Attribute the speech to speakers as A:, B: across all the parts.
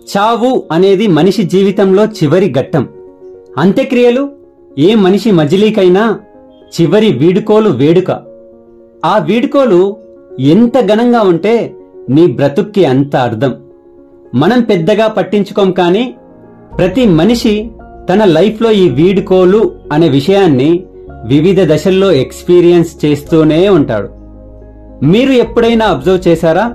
A: చావు అనేది మనిషి జీవితంలో చివరి ఘట్టం అంత్యక్రియలు ఏ మనిషి మజిలీకైనా చివరి వీడుకోలు వేడుక ఆ వీడుకోలు ఎంత ఘనంగా ఉంటే నీ బ్రతుక్కి అంత అర్థం మనం పెద్దగా పట్టించుకోం కానీ ప్రతి మనిషి తన లైఫ్లో ఈ వీడుకోలు అనే విషయాన్ని వివిధ దశల్లో ఎక్స్పీరియన్స్ చేస్తూనే ఉంటాడు మీరు ఎప్పుడైనా అబ్జర్వ్ చేశారా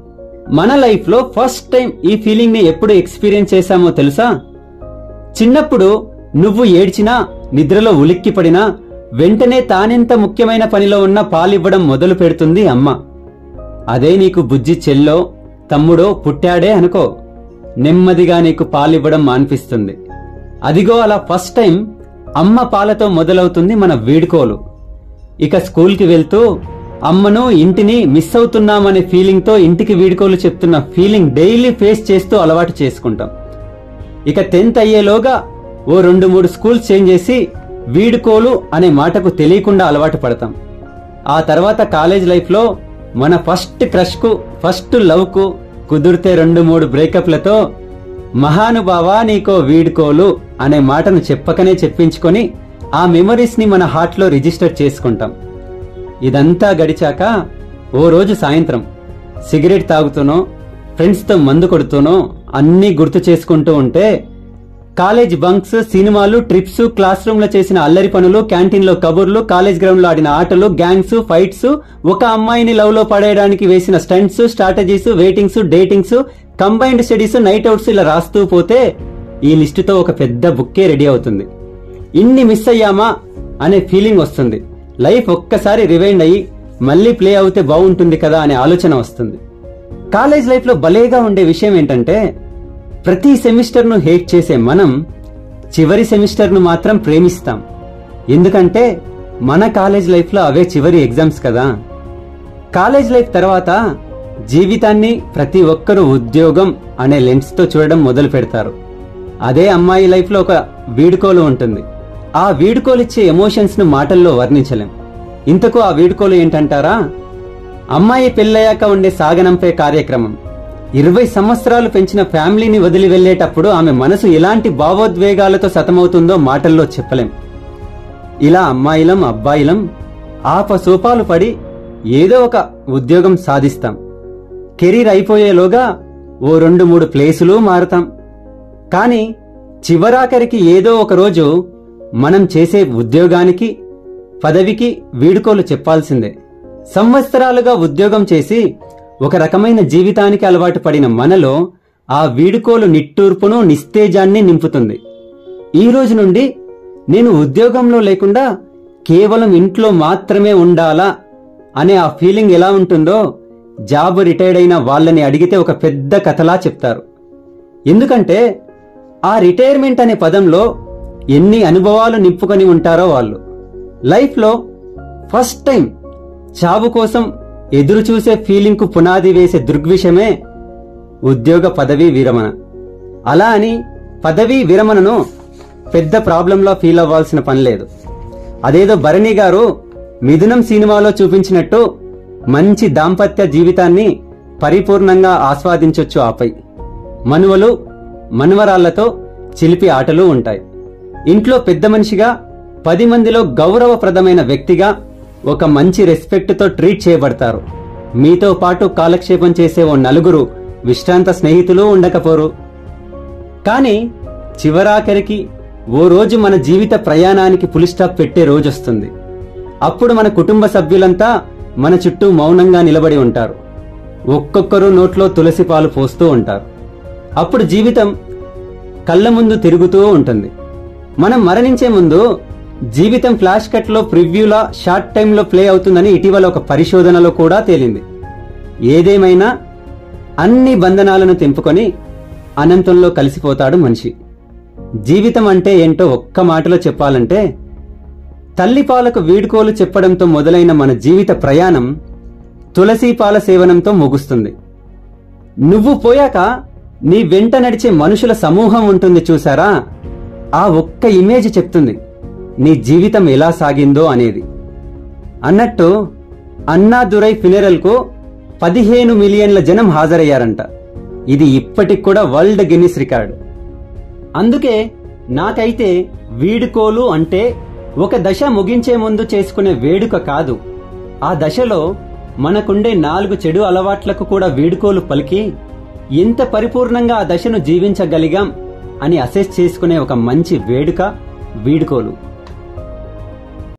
A: మన లైఫ్లో ఫస్ట్ టైం ఈ ఫీలింగ్ ని ఎప్పుడు ఎక్స్పీరియన్స్ చేశామో తెలుసా చిన్నప్పుడు నువ్వు ఏడ్చినా నిద్రలో ఉలిక్కి పడినా వెంటనే తానెంత ముఖ్యమైన పనిలో ఉన్న పాలివ్వడం మొదలు పెడుతుంది అమ్మ అదే నీకు బుజ్జి చెల్లో తమ్ముడో పుట్టాడే అనుకో నెమ్మదిగా నీకు పాలివ్వడం మాన్పిస్తుంది అదిగో అలా ఫస్ట్ టైం అమ్మ పాలతో మొదలవుతుంది మన వీడుకోలు ఇక స్కూల్కి వెళ్తూ అమ్మను ఇంటిని మిస్ అవుతున్నామనే ఫీలింగ్తో ఇంటికి వీడుకోలు చెప్తున్న ఫీలింగ్ డైలీ ఫేస్ చేస్తూ అలవాటు చేసుకుంటాం ఇక టెన్త్ అయ్యేలోగా ఓ రెండు మూడు స్కూల్స్ చేంజ్ చేసి వీడుకోలు అనే మాటకు తెలియకుండా అలవాటు పడతాం ఆ తర్వాత కాలేజ్ లైఫ్లో మన ఫస్ట్ క్రష్కు ఫస్ట్ లవ్కు కుదిరితే రెండు మూడు బ్రేకప్లతో మహానుభావా నీకో వీడుకోలు అనే మాటను చెప్పకనే చెప్పించుకొని ఆ మెమరీస్ని మన హార్ట్లో రిజిస్టర్ చేసుకుంటాం ఇదంతా గడిచాక ఓ రోజు సాయంత్రం సిగరెట్ తాగుతూనో ఫ్రెండ్స్తో మందు కొడుతూనో అన్నీ గుర్తు చేసుకుంటూ ఉంటే కాలేజ్ బంక్స్ సినిమాలు ట్రిప్స్ క్లాస్ రూమ్ లో చేసిన అల్లరి పనులు క్యాంటీన్ లో కబుర్లు కాలేజ్ గ్రౌండ్ లో ఆడిన ఆటలు గ్యాంగ్స్ ఫైట్స్ ఒక అమ్మాయిని లవ్ లో పడేయడానికి వేసిన stunts strategies waitings datings combined studies night outs ఇలా రాస్తూ పోతే ఈ లిస్టుతో ఒక పెద్ద బుక్కే రెడీ అవుతుంది ఇన్ని మిస్ అయ్యామా అనే ఫీలింగ్ వస్తుంది లైఫ్ ఒక్కసారి రివైండ్ అయ్యి మళ్ళీ ప్లే అవుతే బాగుంటుంది కదా అనే ఆలోచన వస్తుంది కాలేజ్ లైఫ్లో భలేగా ఉండే విషయం ఏంటంటే ప్రతి సెమిస్టర్ను హేట్ చేసే మనం చివరి సెమిస్టర్ను మాత్రం ప్రేమిస్తాం ఎందుకంటే మన కాలేజ్ లైఫ్లో అవే చివరి ఎగ్జామ్స్ కదా కాలేజ్ లైఫ్ తర్వాత జీవితాన్ని ప్రతి ఒక్కరూ ఉద్యోగం అనే లెన్స్తో చూడడం మొదలు పెడతారు అదే అమ్మాయి లైఫ్లో ఒక వీడుకోలు ఉంటుంది ఆ వీడుకోలిచ్చే ఎమోషన్స్ను మాటల్లో వర్ణించలేం ఇంతకు ఆ వీడుకోలు ఏంటంటారా అమ్మాయి పెళ్ళయ్యాక ఉండే సాగనంపే కార్యక్రమం ఇరవై సంవత్సరాలు పెంచిన ఫ్యామిలీని వదిలి వెళ్లేటప్పుడు ఆమె మనసు ఎలాంటి భావోద్వేగాలతో సతమవుతుందో మాటల్లో చెప్పలేం ఇలా అమ్మాయిలం అబ్బాయిలం ఆపసోపాలు పడి ఏదో ఒక ఉద్యోగం సాధిస్తాం కెరీర్ అయిపోయేలోగా ఓ రెండు మూడు ప్లేసులు మారుతాం కానీ చివరాఖరికి ఏదో ఒక రోజు మనం చేసే ఉద్యోగానికి పదవికి వీడుకోలు చెప్పాల్సిందే సంవత్సరాలుగా ఉద్యోగం చేసి ఒక రకమైన జీవితానికి అలవాటు పడిన మనలో ఆ వీడుకోలు నిట్టూర్పును నిస్తేజాన్ని నింపుతుంది ఈ రోజు నుండి నేను ఉద్యోగంలో లేకుండా కేవలం ఇంట్లో మాత్రమే ఉండాలా అనే ఆ ఫీలింగ్ ఎలా ఉంటుందో జాబ్ రిటైర్డ్ అయిన వాళ్ళని అడిగితే ఒక పెద్ద కథలా చెప్తారు ఎందుకంటే ఆ రిటైర్మెంట్ అనే పదంలో ఎన్ని అనుభవాలు నింపుకొని ఉంటారో వాళ్ళు లైఫ్లో ఫస్ట్ టైం చావు కోసం ఎదురు చూసే ఫీలింగ్కు పునాది వేసే దృగ్విషయమే ఉద్యోగ పదవీ విరమణ అలా అని పదవీ విరమణను పెద్ద ప్రాబ్లంలా ఫీల్ అవ్వాల్సిన పని లేదు అదేదో భరణి గారు మిథునం సినిమాలో చూపించినట్టు మంచి దాంపత్య జీవితాన్ని పరిపూర్ణంగా ఆస్వాదించొచ్చు ఆపై మనువలు మనువరాళ్లతో చిలిపి ఆటలు ఉంటాయి ఇంట్లో పెద్ద మనిషిగా పది మందిలో గౌరవప్రదమైన వ్యక్తిగా ఒక మంచి రెస్పెక్ట్తో ట్రీట్ చేయబడతారు మీతో పాటు కాలక్షేపం చేసే ఓ నలుగురు విశ్రాంత స్నేహితులు ఉండకపోరు కానీ చివరాఖరికి ఓ రోజు మన జీవిత ప్రయాణానికి పులి స్టాప్ పెట్టే రోజు వస్తుంది అప్పుడు మన కుటుంబ సభ్యులంతా మన చుట్టూ మౌనంగా నిలబడి ఉంటారు ఒక్కొక్కరు నోట్లో తులసి పాలు పోస్తూ ఉంటారు అప్పుడు జీవితం కళ్ళ ముందు తిరుగుతూ ఉంటుంది మనం మరణించే ముందు జీవితం ఫ్లాష్ కట్లో ప్రివ్యూలా షార్ట్ టైంలో ప్లే అవుతుందని ఇటీవల ఒక పరిశోధనలో కూడా తేలింది ఏదేమైనా అన్ని బంధనాలను తెంపుకొని అనంతంలో కలిసిపోతాడు మనిషి జీవితం అంటే ఏంటో ఒక్క మాటలో చెప్పాలంటే తల్లిపాలకు వీడుకోలు చెప్పడంతో మొదలైన మన జీవిత ప్రయాణం తులసీపాల సేవనంతో ముగుస్తుంది నువ్వు పోయాక నీ వెంట నడిచే మనుషుల సమూహం ఉంటుంది చూసారా ఆ ఒక్క ఇమేజ్ చెప్తుంది నీ జీవితం ఎలా సాగిందో అనేది అన్నట్టు అన్నాదురై ఫినరల్కు పదిహేను మిలియన్ల జనం హాజరయ్యారంట ఇది ఇప్పటికి కూడా వరల్డ్ గిన్నిస్ రికార్డ్ అందుకే నాకైతే వీడుకోలు అంటే ఒక దశ ముగించే ముందు చేసుకునే వేడుక కాదు ఆ దశలో మనకుండే నాలుగు చెడు అలవాట్లకు కూడా వీడుకోలు పలికి ఎంత పరిపూర్ణంగా ఆ దశను జీవించగలిగాం అని అసెస్ చేసుకునే ఒక మంచి వేడుక వీడుకోలు